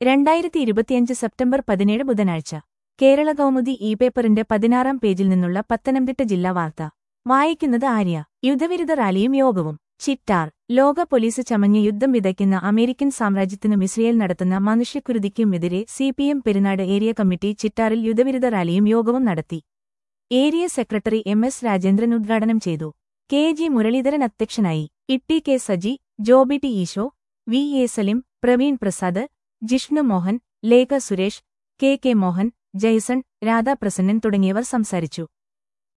രണ്ടായിരത്തി ഇരുപത്തിയഞ്ച് സെപ്റ്റംബർ പതിനേഴ് ബുധനാഴ്ച കേരള കൗമുദി ഇ പേപ്പറിന്റെ പതിനാറാം പേജിൽ നിന്നുള്ള പത്തനംതിട്ട ജില്ലാ വാർത്ത വായിക്കുന്നത് ആര്യ യുദ്ധവിരുദ്ധ റാലിയും യോഗവും ചിറ്റാർ ലോക പോലീസ് ചമഞ്ഞ് യുദ്ധം വിതയ്ക്കുന്ന അമേരിക്കൻ സാമ്രാജ്യത്തിനും ഇസ്രയേൽ നടത്തുന്ന മനുഷ്യക്കുരുതിക്കുമെതിരെ സിപിഎം പെരുന്നാട് ഏരിയ കമ്മിറ്റി ചിറ്റാറിൽ യുദ്ധവിരുദ്ധ റാലിയും യോഗവും നടത്തി area secretary M S Rajendran ഉദ്ഘാടനം ചെയ്തു കെ ജി മുരളീധരൻ അധ്യക്ഷനായി Itty K Saji Joby T Eesho V A Salim Praveen Prasad Jishnu Mohan Lekha Suresh K K Mohan Jaison Radhaprasannan തുടങ്ങിയവർ സംസാരിച്ചു